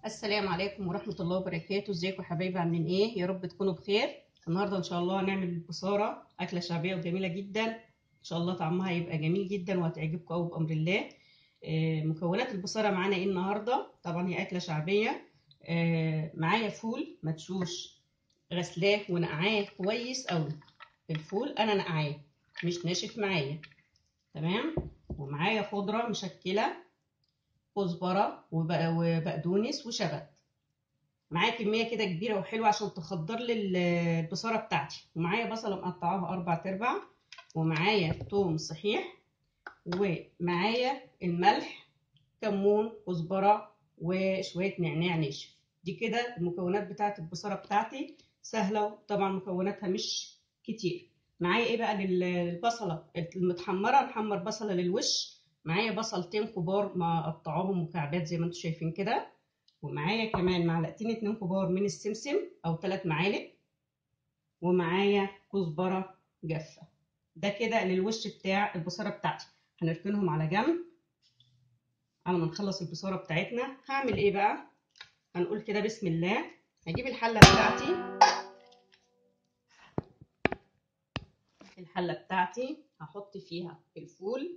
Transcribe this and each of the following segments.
السلام عليكم ورحمة الله وبركاته ازيكم يا حبايبي عاملين ايه يا رب تكونوا بخير النهارده ان شاء الله هنعمل البصارة أكلة شعبية وجميلة جدا ان شاء الله طعمها هيبقى جميل جدا وهتعجبكم قوي بأمر الله آه، مكونات البصارة معانا ايه النهارده طبعا هي أكلة شعبية آه، معايا فول مدشوش غسلاه ونقعاه كويس قوي الفول انا نقعاه مش ناشف معايا تمام ومعايا خضرة مشكلة كزبرة وبق- وبقدونس وشبت معايا كمية كده كبيرة وحلوة عشان تخضر لي ال- البصارة بتاعتي ومعايا بصلة مقطعاها أربع تربع ومعايا توم صحيح ومعايا الملح كمون كزبرة وشوية نعناع ناشف دي كده المكونات بتاعت البصارة بتاعتي سهلة وطبعا مكوناتها مش كتير معايا ايه بقى لل- للبصلة المتحمرة نحمر بصلة للوش معايا بصلتين كبار مقطعاهم مكعبات زي ما انتم شايفين كده ومعايا كمان معلقتين اتنين كبار من السمسم او ثلاث معالق ومعايا كزبرة جافة ده كده للوش بتاع البصارة بتاعتي هنركنهم على جنب على ما نخلص البصارة بتاعتنا هعمل ايه بقى هنقول كده بسم الله هجيب الحلة بتاعتي الحلة بتاعتي هحط فيها الفول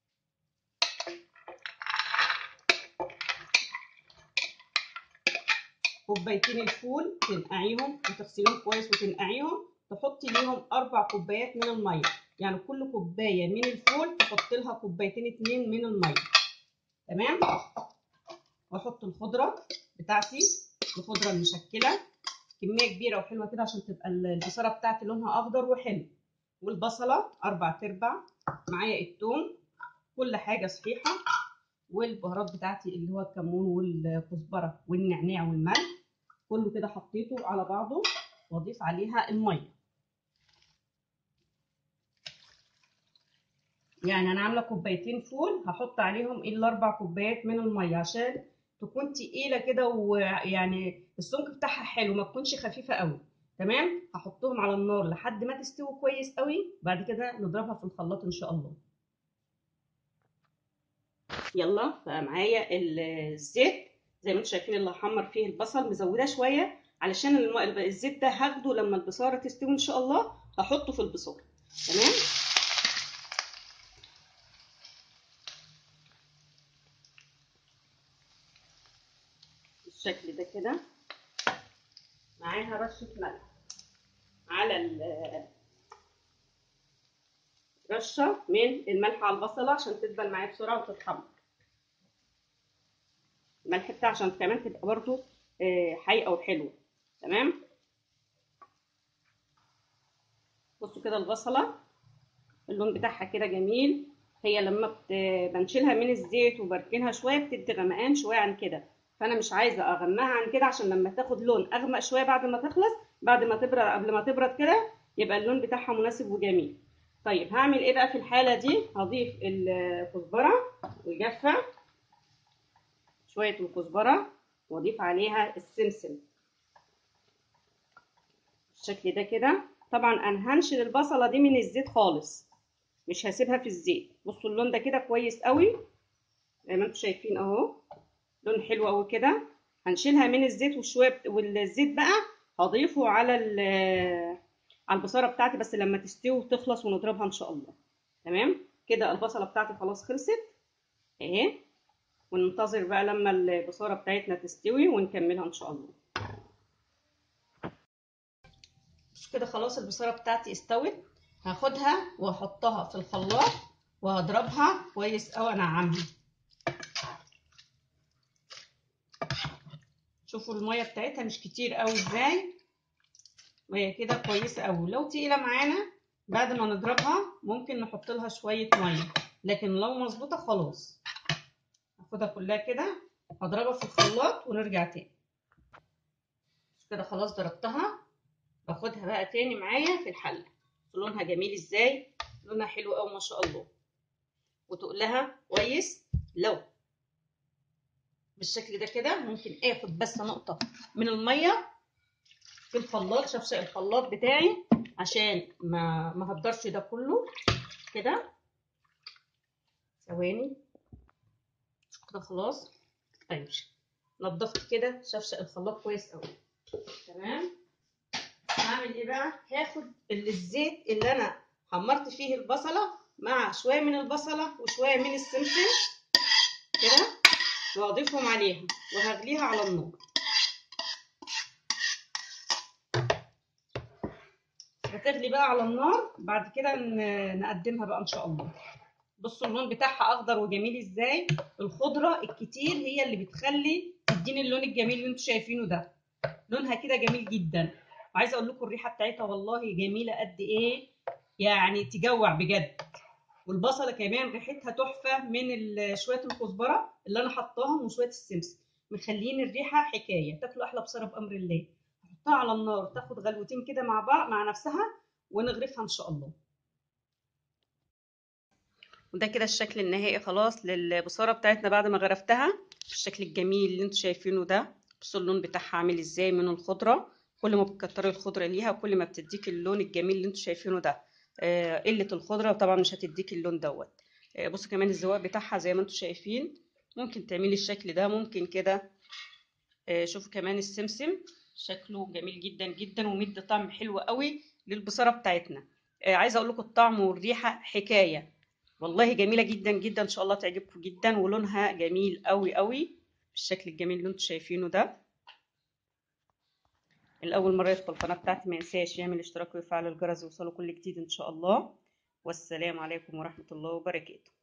كوبايتين الفول تنقعيهم وتغسليهم كويس وتنقعيهم تحطي ليهم اربع كوبايات من الميه يعني كل كوبايه من الفول تحط لها كوبايتين اتنين من الميه تمام واحط الخضره بتاعتي الخضره المشكله كميه كبيره وحلوه كده عشان تبقى البصاره بتاعتي لونها اخضر وحلو والبصله اربع تربع معايا الثوم كل حاجه صحيحه والبهارات بتاعتي اللي هو الكمون والكزبره والنعناع والملح كله كده حطيته على بعضه واضيف عليها الميه يعني انا عامله كوبايتين فول هحط عليهم الا اربع كوبايات من الميه عشان تكون تقيله كده ويعني السمك بتاعها حلو ما تكونش خفيفه قوي تمام هحطهم على النار لحد ما تستوي كويس قوي بعد كده نضربها في الخلاط ان شاء الله يلا فمعايا الزيت زي ما انتم شايفين اللي هحمر فيه البصل مزوده شويه علشان الم- الزيت ده هاخده لما البصاره تستوي ان شاء الله هحطه في البصاره تمام بالشكل ده كده معاها رشه ملح على ال- رشه من الملح على البصله عشان تدبل معايا بسرعه وتتحمر الملح بتاعها عشان كمان تبقى برضو آه، حقيقه وحلوه تمام بصوا كده البصله اللون بتاعها كده جميل هي لما بت- بنشيلها من الزيت وبركنها شويه بتدي غمقان شويه عن كده فانا مش عايزه اغمقها عن كده عشان لما تاخد لون اغمق شويه بعد ما تخلص بعد ما تبرد قبل ما تبرد كده يبقى اللون بتاعها مناسب وجميل طيب هعمل ايه بقى في الحاله دي هضيف الكزبره والجافه شويه الكزبره واضيف عليها السمسم بالشكل ده كده طبعا انا هنشل البصله دي من الزيت خالص مش هسيبها في الزيت بصوا اللون ده كده كويس قوي زي ما انتم شايفين اهو لون حلو قوي كده هنشيلها من الزيت وشويه والزيت بقى هضيفه على على البصاره بتاعتي بس لما تستوي وتخلص ونضربها ان شاء الله تمام كده البصله بتاعتي خلاص خلصت اهي وننتظر بقى لما البصاره بتاعتنا تستوي ونكملها ان شاء الله كده خلاص البصاره بتاعتي استوت هاخدها واحطها في الخلاط وهضربها كويس قوي انعمها شوفوا الميه بتاعتها مش كتير قوي ازاي وهي كده كويسه قوي لو تقيله معانا بعد ما نضربها ممكن نحط لها شويه ميه لكن لو مظبوطه خلاص هاخدها كلها كده هضربها في الخلاط ونرجع تاني كده خلاص ضربتها باخدها بقى تاني معايا في الحله لونها جميل ازاي لونها حلو قوي ما شاء الله وتقلها كويس لو بالشكل ده كده ممكن اخد بس نقطه من الميه في الخلاط شفشق الخلاط بتاعي عشان ما ما هقدرش ده كله كده ثواني كده خلاص طيب نضفت كده شفشق الخلاط كويس قوي تمام هعمل ايه بقى هاخد الزيت اللي انا حمرت فيه البصله مع شويه من البصله وشويه من السمسم كده واضيفهم عليها وهغليها على النار هتغلي بقى على النار بعد كده نقدمها بقى ان شاء الله بصوا اللون بتاعها اخضر وجميل ازاي الخضره الكتير هي اللي بتخلي تديني اللون الجميل اللي انتوا شايفينه ده لونها كده جميل جدا وعايزه اقول لكم الريحه بتاعتها والله جميله قد ايه يعني تجوع بجد والبصله كمان ريحتها تحفه من شويه الكزبره اللي انا حطاهم وشويه السمسم مخلين الريحه حكايه تاكلوا احلى بصله بامر الله نحطها على النار تاخد غلوتين كده مع بعض مع نفسها ونغرفها ان شاء الله وده كده الشكل النهائي خلاص للبصاره بتاعتنا بعد ما غرفتها الشكل الجميل اللي انتوا شايفينه ده بصوا اللون بتاعها عامل ازاي من الخضره كل ما بتكتري الخضره ليها كل ما بتديك اللون الجميل اللي انتوا شايفينه ده آه قله الخضره طبعا مش هتديك اللون دوت آه بصوا كمان الزواق بتاعها زي ما انتوا شايفين ممكن تعملي الشكل ده ممكن كده آه شوفوا كمان السمسم شكله جميل جدا جدا ومدي طعم حلو قوي للبصاره بتاعتنا آه عايزه اقول لكم الطعم والريحه حكايه والله جميله جدا جدا ان شاء الله تعجبكم جدا ولونها جميل قوي قوي بالشكل الجميل اللي انتوا شايفينه ده الاول مره يدخل القناه بتاعتي ما ينساش يعمل اشتراك ويفعل الجرس يوصله كل جديد ان شاء الله والسلام عليكم ورحمه الله وبركاته